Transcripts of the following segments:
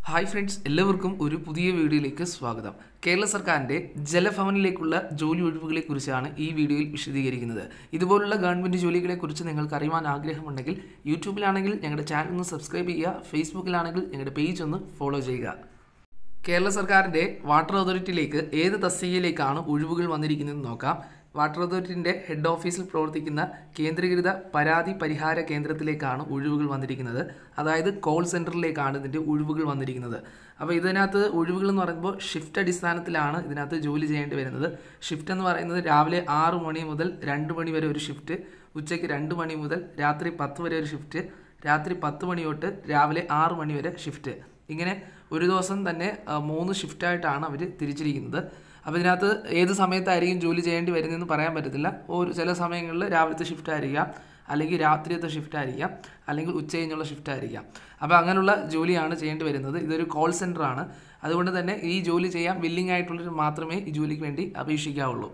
hi friends എല്ലാവർക്കും ഒരു പുതിയ വീഡിയോയിലേക്ക് സ്വാഗതം കേരള സർക്കാരിൻ്റെ ജലഭവനിലേക്കുള്ള ജോലി ഒഴിവുകളെ കുറിച്ചാണ് ഈ വീഡിയോയിൽ വിശദീകരിക്കുന്നത് ഇതുപോലുള്ള ഗവൺമെൻറ് ജോലികളെക്കുറിച്ച് നിങ്ങൾക്ക് അറിയുവാൻ ആഗ്രഹമുണ്ടെങ്കിൽ യൂട്യൂബിലാണെങ്കിൽ ഞങ്ങളുടെ ചാനൽ ഒന്ന് സബ്സ്ക്രൈബ് ചെയ്യുക ഫേസ്ബുക്കിലാണെങ്കിൽ ഞങ്ങളുടെ പേജ് ഒന്ന് ഫോളോ ചെയ്യുക കേരള സർക്കാരിൻ്റെ വാട്ടർ അതോറിറ്റിയിലേക്ക് ഏത് തസ്തികയിലേക്കാണ് ഒഴിവുകൾ വന്നിരിക്കുന്നതെന്ന് നോക്കാം വാട്ടർ അതോറിറ്റിൻ്റെ ഹെഡ് ഓഫീസിൽ പ്രവർത്തിക്കുന്ന കേന്ദ്രീകൃത പരാതി പരിഹാര കേന്ദ്രത്തിലേക്കാണ് ഒഴിവുകൾ വന്നിരിക്കുന്നത് അതായത് കോൾ സെൻറ്ററിലേക്കാണ് ഇതിൻ്റെ ഒഴിവുകൾ വന്നിരിക്കുന്നത് അപ്പോൾ ഇതിനകത്ത് ഒഴിവുകൾ എന്ന് പറയുമ്പോൾ ഷിഫ്റ്റ് അടിസ്ഥാനത്തിലാണ് ഇതിനകത്ത് ജോലി ചെയ്യേണ്ടി വരുന്നത് ഷിഫ്റ്റ് എന്ന് പറയുന്നത് രാവിലെ ആറ് മണി മുതൽ രണ്ട് മണി വരെ ഒരു ഷിഫ്റ്റ് ഉച്ചയ്ക്ക് രണ്ട് മണി മുതൽ രാത്രി പത്ത് വരെ ഒരു ഷിഫ്റ്റ് രാത്രി പത്ത് മണി തൊട്ട് രാവിലെ ആറ് മണി വരെ ഷിഫ്റ്റ് ഇങ്ങനെ ഒരു ദിവസം തന്നെ ആ, മൂന്ന് ഷിഫ്റ്റായിട്ടാണ് അവർ തിരിച്ചിരിക്കുന്നത് അപ്പോൾ ഇതിനകത്ത് ഏത് സമയത്തായിരിക്കും ജോലി ചെയ്യേണ്ടി വരുന്നതെന്ന് പറയാൻ പറ്റത്തില്ല ഒരു ചില സമയങ്ങളിൽ രാവിലത്തെ ഷിഫ്റ്റ് ആയിരിക്കാം അല്ലെങ്കിൽ രാത്രിയത്തെ ഷിഫ്റ്റ് ആയിരിക്കാം അല്ലെങ്കിൽ ഉച്ച കഴിഞ്ഞുള്ള ഷിഫ്റ്റ് ആയിരിക്കാം അപ്പോൾ അങ്ങനെയുള്ള ജോലിയാണ് ചെയ്യേണ്ടി വരുന്നത് ഇതൊരു കോൾ സെൻ്ററാണ് അതുകൊണ്ട് തന്നെ ഈ ജോലി ചെയ്യാൻ വില്ലിംഗ് ആയിട്ടുള്ളവർ മാത്രമേ ഈ ജോലിക്ക് വേണ്ടി അപേക്ഷിക്കാവുള്ളൂ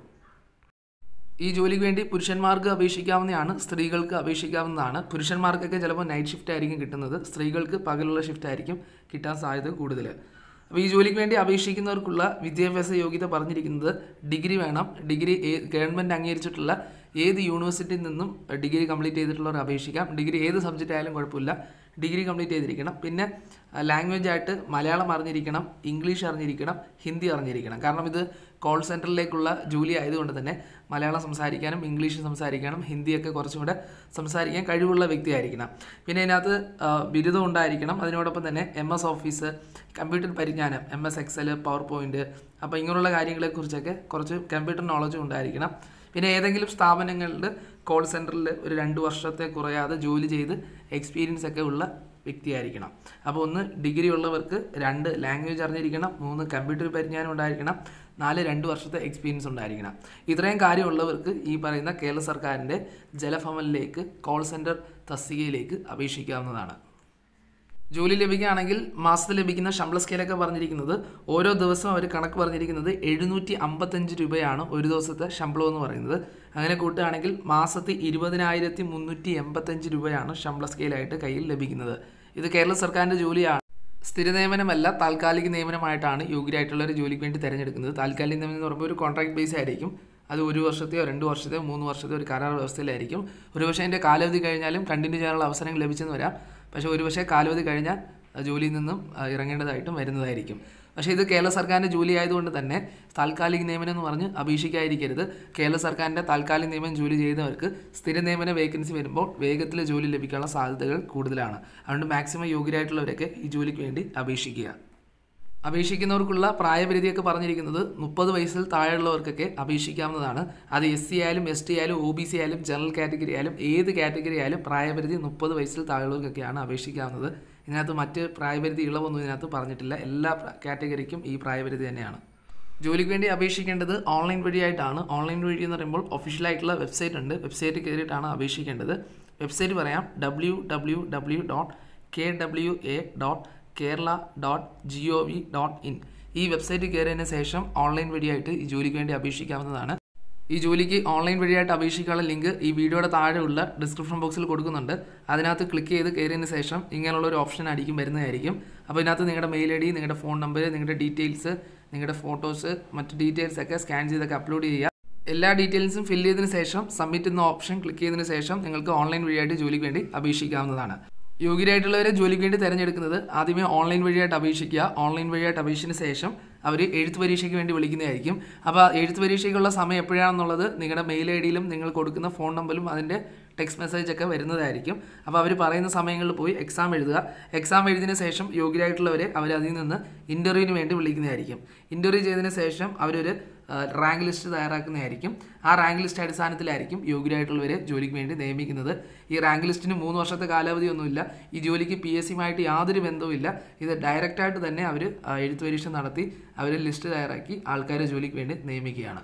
ഈ ജോലിക്ക് വേണ്ടി പുരുഷന്മാർക്ക് അപേക്ഷിക്കാവുന്നതാണ് സ്ത്രീകൾക്ക് അപേക്ഷിക്കാവുന്നതാണ് പുരുഷന്മാർക്കൊക്കെ ചിലപ്പോൾ നൈറ്റ് ഷിഫ്റ്റ് ആയിരിക്കും കിട്ടുന്നത് സ്ത്രീകൾക്ക് പകലുള്ള ഷിഫ്റ്റ് ആയിരിക്കും കിട്ടാൻ സാധ്യത കൂടുതൽ അപ്പോൾ ഈ ജോലിക്ക് വേണ്ടി അപേക്ഷിക്കുന്നവർക്കുള്ള വിദ്യാഭ്യാസ യോഗ്യത പറഞ്ഞിരിക്കുന്നത് ഡിഗ്രി വേണം ഡിഗ്രി ഗവൺമെൻറ് അംഗീകരിച്ചിട്ടുള്ള ഏത് യൂണിവേഴ്സിറ്റിയിൽ നിന്നും ഡിഗ്രി കംപ്ലീറ്റ് ചെയ്തിട്ടുള്ളവർ അപേക്ഷിക്കാം ഡിഗ്രി ഏത് സബ്ജക്റ്റ് ആയാലും കുഴപ്പമില്ല ഡിഗ്രി കംപ്ലീറ്റ് ചെയ്തിരിക്കണം പിന്നെ ലാംഗ്വേജ് ആയിട്ട് മലയാളം അറിഞ്ഞിരിക്കണം ഇംഗ്ലീഷ് അറിഞ്ഞിരിക്കണം ഹിന്ദി അറിഞ്ഞിരിക്കണം കാരണം ഇത് കോൾ സെൻറ്ററിലേക്കുള്ള ജോലി ആയതുകൊണ്ട് തന്നെ മലയാളം സംസാരിക്കാനും ഇംഗ്ലീഷ് സംസാരിക്കാനും ഹിന്ദിയൊക്കെ കുറച്ചും കൂടെ സംസാരിക്കാൻ കഴിവുള്ള വ്യക്തിയായിരിക്കണം പിന്നെ ഇതിനകത്ത് ആ, ബിരുദം ഉണ്ടായിരിക്കണം അതിനോടൊപ്പം തന്നെ എം എസ് ഓഫീസ് കമ്പ്യൂട്ടർ പരിജ്ഞാനം M S Excel power point അപ്പോൾ ഇങ്ങനെയുള്ള കാര്യങ്ങളെക്കുറിച്ചൊക്കെ കുറച്ച് കമ്പ്യൂട്ടർ നോളജും ഉണ്ടായിരിക്കണം പിന്നെ ഏതെങ്കിലും സ്ഥാപനങ്ങളിൽ കോൾ സെൻറ്ററിൽ ഒരു രണ്ട് വർഷത്തെ കുറയാതെ ജോലി ചെയ്ത് എക്സ്പീരിയൻസ് ഒക്കെ ഉള്ള വ്യക്തിയായിരിക്കണം അപ്പോൾ ഒന്ന് ഡിഗ്രി ഉള്ളവർക്ക് രണ്ട് ലാംഗ്വേജ് അറിഞ്ഞിരിക്കണം മൂന്ന് കമ്പ്യൂട്ടർ പരിജ്ഞാനം ഉണ്ടായിരിക്കണം നാല് രണ്ട് വർഷത്തെ എക്സ്പീരിയൻസ് ഉണ്ടായിരിക്കണം ഇത്രയും കാര്യമുള്ളവർക്ക് ഈ പറയുന്ന കേരള സർക്കാരിൻ്റെ ജലഭവനിലേക്ക് കോൾ സെൻറ്റർ തസ്തികയിലേക്ക് അപേക്ഷിക്കാവുന്നതാണ് ജോലി ലഭിക്കുകയാണെങ്കിൽ മാസത്തിൽ ലഭിക്കുന്ന ശമ്പള സ്കെയിലൊക്കെ പറഞ്ഞിരിക്കുന്നത് ഓരോ ദിവസവും അവർ കണക്ക് പറഞ്ഞിരിക്കുന്നത് എഴുന്നൂറ്റി അമ്പത്തഞ്ച് രൂപയാണ് ഒരു ദിവസത്തെ ശമ്പളം എന്ന് പറയുന്നത് അങ്ങനെ കൂട്ടുകയാണെങ്കിൽ മാസത്തിൽ ഇരുപതിനായിരത്തി മുന്നൂറ്റി എൺപത്തഞ്ച് രൂപയാണ് ശമ്പള സ്കെയിലായിട്ട് കയ്യിൽ ലഭിക്കുന്നത് ഇത് കേരള സർക്കാരിൻ്റെ ജോലിയാണ് സ്ഥിര നിയമനമല്ല താൽക്കാലിക നിയമനമായിട്ടാണ് യോഗ്യരായിട്ടുള്ളവർ ജോലിക്ക് വേണ്ടി തിരഞ്ഞെടുക്കുന്നത് താൽക്കാലിക നിയമനം എന്ന് പറയുമ്പോൾ ഒരു കോൺട്രാക്ട് ബേസ് ആയിരിക്കും അത് ഒരു വർഷത്തെയോ രണ്ട് വർഷത്തെയോ മൂന്ന് വർഷത്തെയോ ഒരു കരാർ വ്യവസ്ഥയിലായിരിക്കും ഒരുപക്ഷെ അതിൻ്റെ കാലാവധി കഴിഞ്ഞാലും കണ്ടിന്യൂ ചെയ്യാനുള്ള അവസരങ്ങൾ ലഭിച്ചെന്ന് വരാം പക്ഷേ ഒരുപക്ഷെ കാലാവധി കഴിഞ്ഞാൽ ആ ജോലിയിൽ നിന്നും ആ, ഇറങ്ങേണ്ടതായിട്ടും വരുന്നതായിരിക്കും പക്ഷേ ഇത് കേരള സർക്കാരിൻ്റെ ജോലി ആയതുകൊണ്ട് തന്നെ താൽക്കാലിക നിയമനം എന്ന് പറഞ്ഞ് അപേക്ഷിക്കാതിരിക്കരുത് കേരള സർക്കാരിൻ്റെ താൽക്കാലിക നിയമനം ജോലി ചെയ്യുന്നവർക്ക് സ്ഥിര നിയമന വേക്കൻസി വരുമ്പോൾ വേഗത്തിൽ ജോലി ലഭിക്കാനുള്ള സാധ്യതകൾ കൂടുതലാണ് അതുകൊണ്ട് മാക്സിമം യോഗ്യരായിട്ടുള്ളവരൊക്കെ ഈ ജോലിക്ക് വേണ്ടി അപേക്ഷിക്കുക അപേക്ഷിക്കുന്നവർക്കുള്ള പ്രായപരിധിയൊക്കെ പറഞ്ഞിരിക്കുന്നത് മുപ്പത് വയസ്സിൽ താഴെയുള്ളവർക്കൊക്കെ അപേക്ഷിക്കാവുന്നതാണ് അത് എസ് സി ആയാലും എസ് ടി ആയാലും ഒ ബി സി ആയാലും ജനറൽ കാറ്റഗറി ആയാലും ഏത് കാറ്റഗറി ആയാലും പ്രായപരിധി മുപ്പത് വയസ്സിൽ താഴെയുള്ളവർക്കൊക്കെയാണ് അപേക്ഷിക്കാവുന്നത് ഇതിനകത്ത് മറ്റ് പ്രായപരിധി ഇളവൊന്നും ഇതിനകത്ത് പറഞ്ഞിട്ടില്ല എല്ലാ പ്ര- കാറ്റഗറിക്കും ഈ പ്രായപരിധി തന്നെയാണ് ജോലിക്ക് വേണ്ടി അപേക്ഷിക്കേണ്ടത് ഓൺലൈൻ വഴിയായിട്ടാണ് ഓൺലൈൻ വഴി എന്ന് പറയുമ്പോൾ ഒഫീഷ്യലായിട്ടുള്ള വെബ്സൈറ്റ് ഉണ്ട് വെബ്സൈറ്റ് കയറിയിട്ടാണ് അപേക്ഷിക്കേണ്ടത് വെബ്സൈറ്റ് പറയാം W W W dot K W A dot Kerala dot G O V dot in ഈ വെബ്സൈറ്റ് കയറിയതിന് ശേഷം ഓൺലൈൻ വഴിയായിട്ട് ഈ ജോലിക്ക് വേണ്ടി അപേക്ഷിക്കാവുന്നതാണ് ഈ ജോലിക്ക് ഓൺലൈൻ വഴിയായിട്ട് അപേക്ഷിക്കാനുള്ള ലിങ്ക് ഈ വീഡിയോയുടെ താഴെയുള്ള ഡിസ്ക്രിപ്ഷൻ ബോക്സിൽ കൊടുക്കുന്നുണ്ട് അതിനകത്ത് ക്ലിക്ക് ചെയ്ത് കയറിയതിന് ശേഷം ഇങ്ങനെയുള്ള ഒരു ഓപ്ഷൻ ആയിരിക്കും വരുന്നതായിരിക്കും അപ്പോൾ ഇതിനകത്ത് നിങ്ങളുടെ മെയിൽ ഐ ഡി നിങ്ങളുടെ ഫോൺ നമ്പർ നിങ്ങളുടെ ഡീറ്റെയിൽസ് നിങ്ങളുടെ ഫോട്ടോസ് മറ്റ് ഡീറ്റെയിൽസ് ഒക്കെ സ്കാൻ ചെയ്തൊക്കെ അപ്ലോഡ് ചെയ്യുക എല്ലാ ഡീറ്റെയിൽസും ഫില്ല് ചെയ്തതിന് ശേഷം സബ്മിറ്റ് എന്ന ഓപ്ഷൻ ക്ലിക്ക് ചെയ്തതിന് ശേഷം നിങ്ങൾക്ക് ഓൺലൈൻ വഴിയായിട്ട് ജോലിക്ക് വേണ്ടി അപേക്ഷിക്കാവുന്നതാണ് യോഗ്യരായിട്ടുള്ളവരെ ജോലിക്ക് വേണ്ടി തിരഞ്ഞെടുക്കുന്നത് ആദ്യമേ ഓൺലൈൻ വഴിയായിട്ട് അപേക്ഷിക്കുക ഓൺലൈൻ വഴിയായിട്ട് അപേക്ഷിച്ചതിന് ശേഷം അവർ എഴുത്ത് പരീക്ഷയ്ക്ക് വേണ്ടി വിളിക്കുന്നതായിരിക്കും അപ്പോൾ എഴുത്ത് പരീക്ഷയ്ക്കുള്ള സമയം എപ്പോഴാണെന്നുള്ളത് നിങ്ങളുടെ മെയിൽ ഐ ഡിയിലും നിങ്ങൾ കൊടുക്കുന്ന ഫോൺ നമ്പറിലും അതിൻ്റെ ടെക്സ്റ്റ് മെസ്സേജ് ഒക്കെ വരുന്നതായിരിക്കും അപ്പോൾ അവർ പറയുന്ന സമയങ്ങളിൽ പോയി എക്സാം എഴുതുക എക്സാം എഴുതിയതിന് ശേഷം യോഗ്യരായിട്ടുള്ളവരെ അവർ അതിൽ നിന്ന് ഇൻ്റർവ്യൂവിന് വേണ്ടി വിളിക്കുന്നതായിരിക്കും ഇൻ്റർവ്യൂ ചെയ്തതിന് ശേഷം അവരൊരു റാങ്ക് ലിസ്റ്റ് തയ്യാറാക്കുന്നതായിരിക്കും ആ റാങ്ക് ലിസ്റ്റ് അടിസ്ഥാനത്തിലായിരിക്കും യോഗ്യരായിട്ടുള്ളവരെ ജോലിക്ക് വേണ്ടി നിയമിക്കുന്നത് ഈ റാങ്ക് ലിസ്റ്റിന് മൂന്ന് വർഷത്തെ കാലാവധിയൊന്നുമില്ല ഈ ജോലിക്ക് പി എസ് സിയുമായിട്ട് യാതൊരു ബന്ധവുമില്ല ഇത് ഡയറക്റ്റായിട്ട് തന്നെ അവർ എഴുത്ത് പരീക്ഷ നടത്തി അവർ ലിസ്റ്റ് തയ്യാറാക്കി ആൾക്കാരെ ജോലിക്ക് വേണ്ടി നിയമിക്കുകയാണ്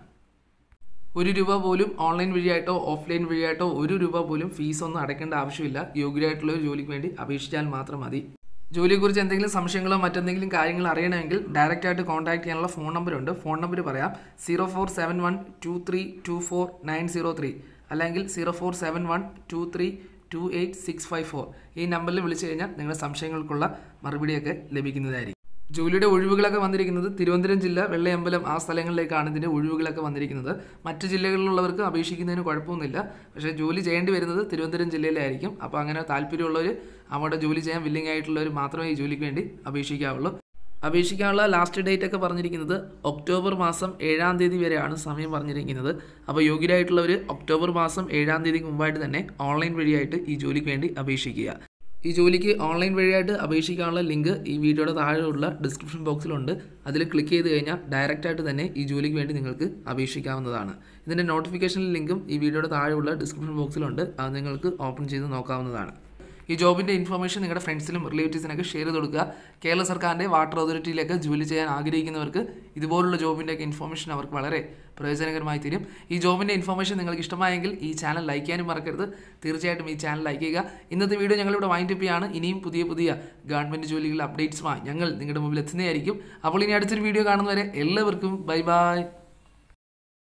ഒരു രൂപ പോലും ഓൺലൈൻ വഴിയായിട്ടോ ഓഫ്ലൈൻ വഴിയായിട്ടോ ഒരു രൂപ പോലും ഫീസ് ഒന്നും അടയ്ക്കേണ്ട ആവശ്യമില്ല യോഗ്യരായിട്ടുള്ള ഒരു ജോലിക്ക് വേണ്ടി അപേക്ഷിച്ചാൽ മാത്രം മതി ജോലിയെക്കുറിച്ച് എന്തെങ്കിലും സംശയങ്ങളോ മറ്റെന്തെങ്കിലും കാര്യങ്ങൾ അറിയണമെങ്കിൽ ഡയറക്റ്റ് ആയിട്ട് കോൺടാക്ട് ചെയ്യാനുള്ള ഫോൺ നമ്പറുണ്ട് ഫോൺ നമ്പർ പറയാം zero four seven one two three two four nine zero three അല്ലെങ്കിൽ zero four seven one two three two eight six five four ഈ നമ്പറിൽ വിളിച്ചു കഴിഞ്ഞാൽ നിങ്ങളുടെ സംശയങ്ങൾക്കുള്ള മറുപടിയൊക്കെ ലഭിക്കുന്നതായിരിക്കും ജോലിയുടെ ഒഴിവുകളൊക്കെ വന്നിരിക്കുന്നത് തിരുവനന്തപുരം ജില്ല വെള്ളയമ്പലം ആ സ്ഥലങ്ങളിലേക്കാണ് ഇതിൻ്റെ ഒഴിവുകളൊക്കെ വന്നിരിക്കുന്നത് മറ്റ് ജില്ലകളിലുള്ളവർക്ക് അപേക്ഷിക്കുന്നതിന് കുഴപ്പമൊന്നുമില്ല പക്ഷേ ജോലി ചെയ്യേണ്ടി വരുന്നത് തിരുവനന്തപുരം ജില്ലയിലായിരിക്കും അപ്പോൾ അങ്ങനെ താല്പര്യമുള്ളവർ അവിടെ ജോലി ചെയ്യാൻ വില്ലിംഗ് ആയിട്ടുള്ളവർ മാത്രമേ ഈ ജോലിക്ക് വേണ്ടി അപേക്ഷിക്കാവുള്ളൂ അപേക്ഷിക്കാനുള്ള ലാസ്റ്റ് ഡേറ്റ് ഒക്കെ പറഞ്ഞിരിക്കുന്നത് ഒക്ടോബർ മാസം ഏഴാം തീയതി വരെയാണ് സമയം പറഞ്ഞിരിക്കുന്നത് അപ്പോൾ യോഗ്യരായിട്ടുള്ളവർ ഒക്ടോബർ മാസം ഏഴാം തീയതിക്ക് മുമ്പായിട്ട് തന്നെ ഓൺലൈൻ വഴിയായിട്ട് ഈ ജോലിക്ക് വേണ്ടി അപേക്ഷിക്കുക ഈ ജോലിക്ക് ഓൺലൈൻ വഴിയായിട്ട് അപേക്ഷിക്കാനുള്ള ലിങ്ക് ഈ വീഡിയോയുടെ താഴെയുള്ള ഡിസ്ക്രിപ്ഷൻ ബോക്സിലുണ്ട് അതിൽ ക്ലിക്ക് ചെയ്ത് കഴിഞ്ഞാൽ ഡയറക്റ്റായിട്ട് തന്നെ ഈ ജോലിക്ക് വേണ്ടി നിങ്ങൾക്ക് അപേക്ഷിക്കാവുന്നതാണ് ഇതിൻ്റെ നോട്ടിഫിക്കേഷൻ ലിങ്കും ഈ വീഡിയോയുടെ താഴെയുള്ള ഡിസ്ക്രിപ്ഷൻ ബോക്സിലുണ്ട് അത് നിങ്ങൾക്ക് ഓപ്പൺ ചെയ്ത് നോക്കാവുന്നതാണ് ഈ ജോബിൻ്റെ ഇൻഫർമേഷൻ നിങ്ങളുടെ ഫ്രണ്ട്സിലും റിലേറ്റീവ്സിനൊക്കെ ഷെയർ ചെയ്ത് കൊടുക്കുക കേരള സർക്കാരിൻ്റെ വാട്ടർ അതോറിറ്റിയിലൊക്കെ ജോലി ചെയ്യാൻ ആഗ്രഹിക്കുന്നവർക്ക് ഇതുപോലുള്ള ജോബിൻ്റെയൊക്കെ ഇൻഫർമേഷൻ അവർക്ക് വളരെ പ്രയോജനകരമായി തീരും ഈ ജോബിൻ്റെ ഇൻഫർമേഷൻ നിങ്ങൾക്ക് ഇഷ്ടമായെങ്കിൽ ഈ ചാനൽ ലൈക്ക് ചെയ്യാനും മറക്കരുത് തീർച്ചയായിട്ടും ഈ ചാനൽ ലൈക്ക് ചെയ്യുക ഇന്നത്തെ വീഡിയോ ഞങ്ങളിവിടെ വൈൻഡപ്പ് ചെയ്യാണ് ഇനിയും പുതിയ പുതിയ ഗവൺമെൻറ് ജോലികളുടെ അപ്ഡേറ്റ്സുമായി ഞങ്ങൾ നിങ്ങളുടെ മുമ്പിൽ എത്തുന്നതായിരിക്കും അപ്പോൾ ഇനി അടുത്തൊരു വീഡിയോ കാണുന്നവരെ എല്ലാവർക്കും ബൈ ബൈ